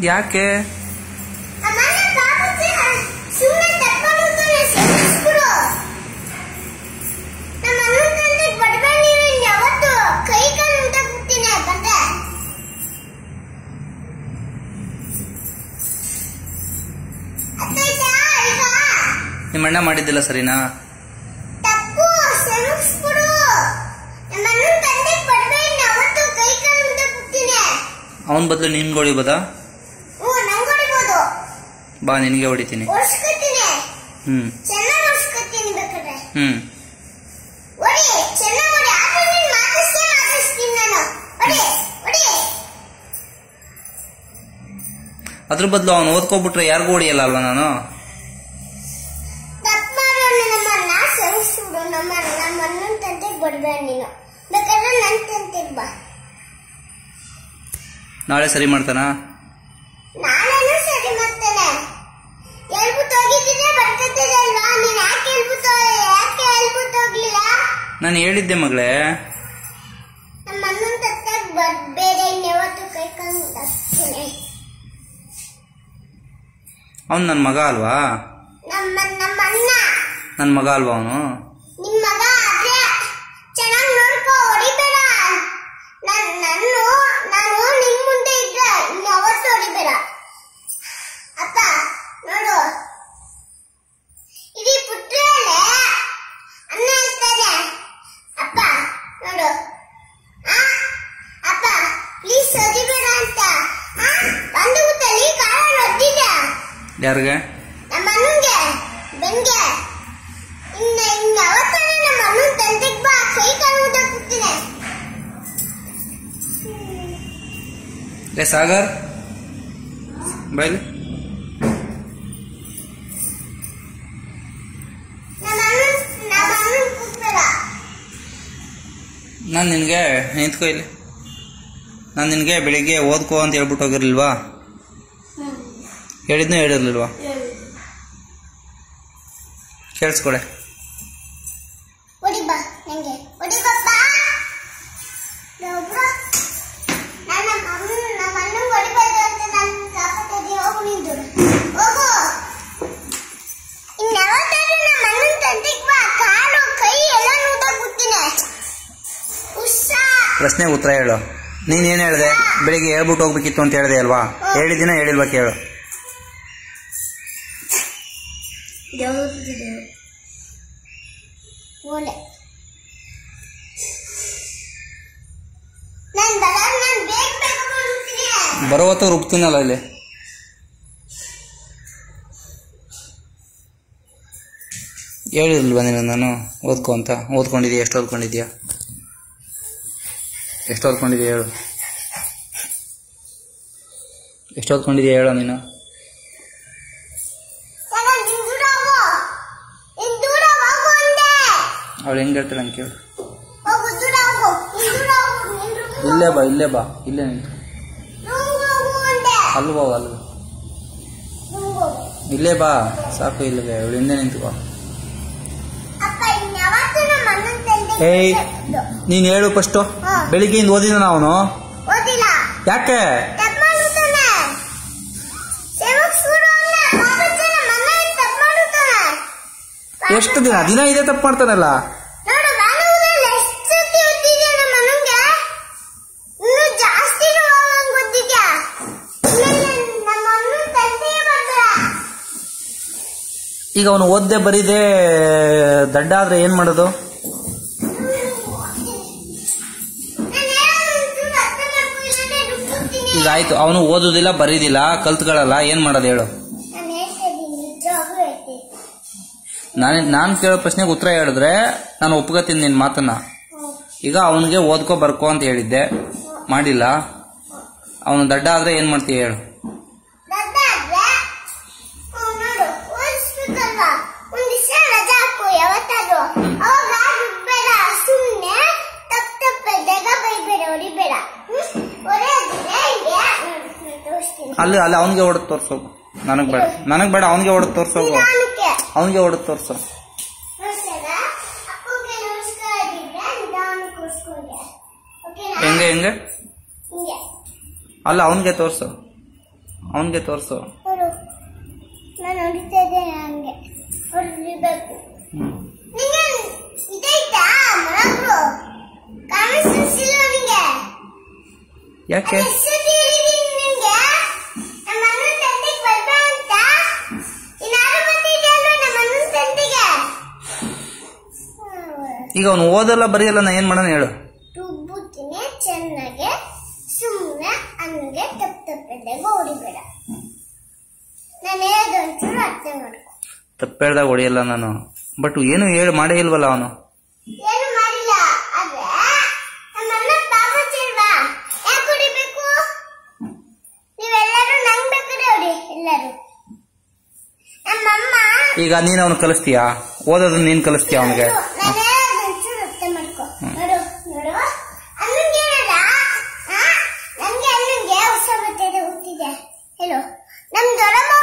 ಯಾಕೆ ಅಮ್ಮನ ಪಾಪಕ್ಕೆ ಸುಮ್ಮನೆ ತಪ್ಪಾಡುತ್ತಾನೆ ಕ್ಷಮಿಸ್ಬಿಡು ನಮ್ಮ ಅಣ್ಣನ ತಂದೆ ಬಡಬೇಡಿ ನೀನು ಯಾವತ್ತು ಕೈ ಕಾಲು ಊಟ ಕೊಡ್ತೀನಿ ಬಂದೆ ಅರ್ಥಾಯ್ತಾ ಈಗ ನಿಮ್ಮ ಅಣ್ಣ ಮಾಡಿದ್ದಿಲ್ಲ ಸರಿನಾ ತಪ್ಪು ಕ್ಷಮಿಸ್ಬಿಡು ನಮ್ಮ ಅಣ್ಣನ ತಂದೆ ಬಡಬೇಡಿ ಯಾವತ್ತು ಕೈ ಕಾಲು ಊಟ ಕೊಡ್ತೀನಿ ಅವನ ಬದಲು ನಿನ್ಗೆ ಹೊಡಿಬೋದಾ ಹ್ಞೂ ನಂಗೆ ಹೊಡಿಬೋದು ಬಾ ನಿನಗೆ ಹೊಡಿತೀನಿ ಓಡಿಸ್ಕೊತೀನಿ ಹ್ಮ್ ಚೆನ್ನಾಗಿ ಓಡಿಸ್ಕೊತೀನಿ ಬೇಕಾದ್ರೆ ಹ್ಮ್ ಒಡಿ ಚೆನ್ನಾಗಿ ಒಡಿ ಆದ್ರೆ ನೀನ್ ಮಾತಾಡ್ಸೇ ಮಾತಾಡ್ಸ್ತೀನಿ ನಾನು ಒಡಿ ಒಡಿ ಅದ್ರ ಬದಲು ಅವನು ಓದ್ಕೊಬಿಟ್ರೆ ಯಾರಿಗೂ ಹೊಡಿಯಲ್ಲ ಅಲ್ವಾ ನಾನು ತಪ್ಪು ಮಾಡೋನು ನಮ್ಮನ್ನ ಕ್ಷಮಿಸ್ಬಿಡು ನಮ್ಮ ನಮ್ಮ ಅಣ್ಣನ ತಂಟೆಗೆ ಬಡ್ಬೇಡ ನೀನು ಬೇಕಾದ್ರೆ ನನ್ನ ತಂಟೆಗೆ ಬಾ ನಾಳೆ ಸರಿ ಮಾಡ್ತಾನಾ ನಾನೇನು ಸರಿ ಮಾಡ್ತೇನೆ ಹೇಳ್ಬಿಟ್ಟು ಹೋಗಿದ್ದಿದ್ರೆ ಬರ್ತಿದ್ದೆ ಅಲ್ವಾ ನೀನ್ ಯಾಕೆ ಹೇಳ್ಬಿಟ್ಟು ಯಾಕೆ ಹೇಳ್ಬಿಟ್ಟು ಹೋಗ್ಲಿಲ್ಲ ನಾನು ಹೇಳಿದ್ದೆ ಮಗಳೇ ನಮ್ಮ ಅಣ್ಣನ ತಂಟೆಗೆ ಬರ್ಬೇಡ ಇನ್ಯಾವತ್ತು ಕೈ ಕಾಲು ಹಾಕ್ತೀನಿ ಅವನು ನನ್ನ ಮಗ ಅಲ್ವಾ ನಮ್ಮ ನಮ್ಮ ಅಣ್ಣ ನನ್ನ ಮಗ ಅಲ್ವಾ ಅವನು ನಿಮ್ ಮಗ ಆದ್ರೆ ಚೆನ್ನಾಗಿ ನೋಡ್ಕೋ ಹೊಡಿಬೇಡ ನನ್ ನಾನು ನಾನು ನಿನ್ ಮುಂದೆ ಇದ್ರೆ ಯಾವತ್ತೂ ಹೊಡಿಬೇಡ ಅಪ್ಪ ನೋಡು ಇಡೀ ಪುಟ್ರಲ್ಲೇ ಅನ್ನ ಹೇಳ್ತಾನೆ ಅಪ್ಪ ನೋಡು ಆ ಅಪ್ಪ ಪ್ಲೀಸ್ ಹೊಡಿಬೇಡ ಅಂತ ಆ ಬಂದು ತಲೆ ಕಾಲ ಹೊಡ್ದಿದ್ದ ಯಾರಿಗೆ ನಮ್ಮ ಅಣ್ಣಂಗೆ ಬೆನ್ಗೆ ಇನ್ನ ಇನ್ನ ಯಾವತ್ತಾನೆ ನಮ್ಮ ಅಣ್ಣನ ತಂದೆಗ್ ಬಾ ಕೈ ಕಾಲು ಊಟ ಕೊಡ್ತೀನಿ ಲೇ ಸಾಗರ್ ಬೈಲಿ ನಮ್ಮ ಅಣ್ಣನ್ ನಮ್ಮ ಅಣ್ಣನ್ ಕೂಗ್ಬೇಡ ನಾನು ನಿನಗೆ ನಿಂತ್ಕೋ ಇಲ್ಲಿ ನಾನು ನಿನಗೆ ಬೆಳಿಗ್ಗೆ ಓದ್ಕೋ ಅಂತ ಹೇಳ್ಬಿಟ್ಟು ಹೋಗಿರ್ಲಿಲ್ವಾ ಹೇಳಿದ್ನೂ ಹೇಳಿರ್ಲಿಲ್ವಾ ಕೇಳಿಸ್ಕೊಡೆ ಹೊಡಿ ಬಾ ನಂಗೆ ಹೊಡಿ ಬಪ್ಪ ಒಬ್ರು ನನ್ನ ಅಮ್ಮನ ನಮ್ಮ ಅಣ್ಣನ್ ಹೊಡಿಬಾರ್ದು ಅಂತ ನಾನು ಕಾಪಾಡ್ತಿದ್ದೆ ಹೋಗು ನಿಂದು ಹೋಗು ಇನ್ಯಾವತ್ತಾದ್ರೂ ನಮ್ಮ ಅಣ್ಣನ ತಂದೆಗ್ ಬಾ ಕಾಲು ಕೈ ಎಲ್ಲ ಊಟ ಕೊಡ್ತೀನಿ ಹುಷಾ ಪ್ರಶ್ನೆಗೆ ಉತ್ತರ ಹೇಳು ನೀನು ಏನು ಹೇಳಿದೆ ಬೆಳಿಗ್ಗೆ ಹೇಳ್ಬಿಟ್ಟು ಹೋಗ್ಬೇಕಿತ್ತು ಅಂತ ಹೇಳಿದೆ ಅಲ್ವಾ ಹೇಳಿದಿನ ಹೇಳಿಲ್ವಾ ಕೇಳು ಓಲೆ ನಾನು ಬರಲ್ಲ ನಾನು ಬೇಗ ಬೇಗ ಮಾಡ್ತೀನಿ ಬರೋ ಹೊತ್ತು ರುಬ್ತೀನಲ್ಲ ಇಲ್ಲಿ ಹೇಳಿರ್ಲಿಲ್ವಾ ನೀನು ನಾನು ಓದ್ಕೊ ಅಂತ ಓದ್ಕೊಂಡಿದ್ಯಾ ಎಷ್ಟು ಓದ್ಕೊಂಡಿದ್ಯಾ ಎಷ್ಟು ಓದ್ಕೊಂಡಿದ್ಯಾ ಹೇಳು ಎಷ್ಟು ಓದ್ಕೊಂಡಿದ್ಯಾ ಹೇಳು ನೀನು ಯಾಕ ನಿನ್ ದೂರ ಹೋಗು ನಿನ್ ದೂರ ಹೋಗು ಅಂದೆ ಅವಳು ಹೆಂಗೆ ಹೇಳ್ತಾಳೆ ನಂಗೆ ಕೇಳು ಹೋಗು ದೂರ ಹೋಗು ನಿನ್ ದೂರ ಹೋಗು ನಿನ್ ರೂಮ್ ಇಲ್ಲೇ ಬಾ ಇಲ್ಲೇ ಬಾ ಇಲ್ಲೇ ನಿಂತು ರೂಮ್ ಹೋಗು ಅಂದೆ ಅಲ್ಲಿ ಹೋಗು ಅಲ್ಲಿ ರೂಮ್ ಹೋಗು ಇಲ್ಲೇ ಬಾ ಸಾಕು ಇಲ್ಲಿಗೆ ಅವಳು ಹಿಂದೆ ನಿಂತ್ಕೋ ಅಪ್ಪ ಇನ್ಯಾವತ್ತೂ ನಮ್ಮ ಅಣ್ಣನ ತಂದೆ ಏಯ್ ನೀನು ಹೇಳು ಫಸ್ಟು ಹಾ. ಬೆಳಿಗ್ಗೆಯಿಂದ ಓದಿದ ಅವನು ಓದಿಲ್ಲ ಯಾಕೆ ತಪ್ಪು ಮಾಡುತ್ತಾನೆ ಸೇವಕ್ಸ್ಬಿಡು ಅಲ್ಲ ಪಾಪಚ್ಚ ನಮ್ಮ ಅಣ್ಣ ತಪ್ಪು ಮಾಡುತ್ತಾನೆ ಎಷ್ಟು ದಿನ ದಿನ ಇದೇ ತಪ್ಪು ಮಾಡ್ತಾನಲ್ಲ ನೋಡು ಬಾಣದಲ್ಲಿ ಎಷ್ಟು ಸತಿ ಹೊತ್ತಿದ್ಯಾ ನಮ್ಮ ಅಣ್ಣಂಗೆ ಇನ್ನು ಜಾಸ್ತಿ ಹೋಗಂಗ್ ಗೊತ್ತಿದ್ಯಾ ಇನ್ಮೇಲೆ ನಮ್ಮ ಅಣ್ಣನ ತಂದೆಗೆ ಬರ್ಬೇಡ ಈಗ ಅವನು ಓದ್ದೆ ಬರೀದೆ ದಡ್ಡ ಆದ್ರೆ ಏನ್ ಮಾಡೋದು ನಾನು ಹೇಳೋದಂತೂ ಅರ್ಥ ಮಾಡ್ಕೊಳ್ಳದೆ ರುಬ್ಬಿಡ್ತೀನಿ. ಈಗ ಆಯ್ತು ಅವನು ಓದುದಿಲ್ಲ ಬರೀದಿಲ್ಲ ಕಲ್ತ್ಗಳಲ್ಲ ಏನ್ ಮಾಡೋದು ಹೇಳು ನಾನು ಹೇಳ್ತಾ ಇದ್ದೀನಿ ನಿಜವಾಗ್ಲೂ ಹೇಳ್ತೀನಿ ನಾನು ನಾನು ಕೇಳೋ ಪ್ರಶ್ನೆಗೆ ಉತ್ತರ ಹೇಳಿದ್ರೆ ನಾನು ಒಪ್ಕೋತೀನಿ ನಿನ್ನ ಮಾತನ್ನ ಈಗ ಅವನಿಗೆ ಓದ್ಕೋ ಬರ್ಕೋ ಅಂತ ಹೇಳಿದ್ದೆ ಮಾಡಿಲ್ಲ ಅವನು ದಡ್ಡ ಆದ್ರೆ ಏನ್ ಮಾಡ್ತೀಯ ಹೇಳು ದಡ್ಡ ಆದ್ರೆ ಹ್ಮ್, ನೋಡು ಓದಿಸ್ಬೇಕಲ್ವಾ ಒಂದ್ ದಿವಸ ರಜಾ ಹಾಕು ಯಾವತ್ತಾದ್ರು ಅವಾಗ ರುಬ್ಬೇಡ ಸುಮ್ನೆ ತಪ್ಪ ತಪ್ಪ ಜಗ ಬೈಬೇಡ ಹೊಡಿಬೇಡ ಹ್ಮ್ ಹೊಡೆಯೋದಿಲ್ಲ ಹಿಂಗೆ ನೋಡು ನಾನು ತೋರಿಸ್ತೀನಿ ಅಲ್ಲಿ ಅಲ್ಲಿ ಅವನಿಗೆ ಹೊಡೆದು ತೋರ್ಸೋಗು ನನಗ್ ಬೇಡ ನನಗ್ ಬೇಡ ಅವನಿಗೆ ಹೊಡೆದು ತೋರ್ಸೋಗು ನಿಧಾನಕ್ಕೆ ಅವನಿಗೆ ಹೊಡೆದು ತೋರ್ಸು ನೋಡ್ತಾರಾ? ಅಪ್ಪಂಗೆ ನಮಸ್ಕಾರ ಇದ್ರೆ ನಿಧಾನಕ್ಕೆ ಕೂರ್ಸ್ಕೊಂಡೆ ಓಕೆನಾ ಹೆಂಗೆ ಹೆಂಗೆ ಹಿಂಗೆ ಅಲ್ಲ ಅವನಿಗೆ ತೋರ್ಸು ಅವನಿಗೆ ತೋರಿಸು ನೋಡು ನಾನು ಹೊಡಿತಾ ಇದ್ದೇನೆ ಹಂಗೆ ಹೊಡಿಬೇಕು ಹ್ಮ್ ನಿಂಗೆ ಇದೈತಾ ಮರಗಳು ಕಾಣಿಸ್ತಿಲ್ಲ ನಿಂಗೆ ಯಾಕೆ ಅದು ಎಷ್ಟು ತಿಳಿದೀನಿ ನಿಂಗೆ ನಮ್ಮ ಅಣ್ಣನ ತಂದೆಗೆ ಬರ್ಬಾ ಅಂತ ಇನ್ನಾರು ಬಂದಿದ್ಯಲ್ವ ನಮ್ಮ ಅಣ್ಣನ ತಂದೆಗೆ ಈಗ ಅವನು ಓದಲ್ಲ ಬರೆಯಲ್ಲ ನಾ ಏನ್ ಮಾಡೋಣ ಹೇಳು ರುಬ್ಬುತ್ತೀನಿ ಚೆನ್ನಾಗೆ ಸುಮ್ಮನೆ ಹಂಗೆ ತಪ್ಪು ತಪ್ಪಿದ್ದಾಗ ಹೊಡಿಬೇಡ ನಾನು ಹೇಳೋದು ಒಂಚೂರು ಅರ್ಥ ಮಾಡ್ಕೊ ತಪ್ಪು ಹೇಳ್ದಾಗ ಹೊಡಿಯಲ್ಲ ನಾನು ಬಟ್ ಏನು ಹೇಳಿ ಮಾಡೇ ಇಲ್ವಲ್ಲ ಅವನು ಏನು ಮಾಡಿಲ್ಲ ಆದ್ರೆ ನಮ್ಮ ಅಣ್ಣ ಪಾಪ ಚೆಲ್ವಾ ಯಾಕೆ ಹೊಡಿಬೇಕು ನೀವೆಲ್ಲರೂ ನಂಗ್ ಬೇಕಾದ್ರೆ ಹೊಡಿ ಎಲ್ಲರೂ ನಮ್ಮಮ್ಮ ಈಗ ನೀನ್ ಅವನು ಕಲಿಸ್ತೀಯಾ ಓದೋದನ್ನ ನೀನ್ ಕಲಿಸ್ತೀಯ ಅವನಿಗೆ ನಾನು ಹೇಳೋದು ಒಂಚೂರು ಅರ್ಥ ಮಾಡ್ಕೊ ನೋಡು ನೋಡು ಅಣ್ಣಂಗೆ ಹೇಳ್ದ ಆ, ನಂಗೆ ಅಣ್ಣಂಗೆ ಹೊಸ ಬಟ್ಟೆ ಹುಟ್ಟಿದೆ ಹೇಳು ನಮ್ ದೊಡ್ಡಮ್ಮ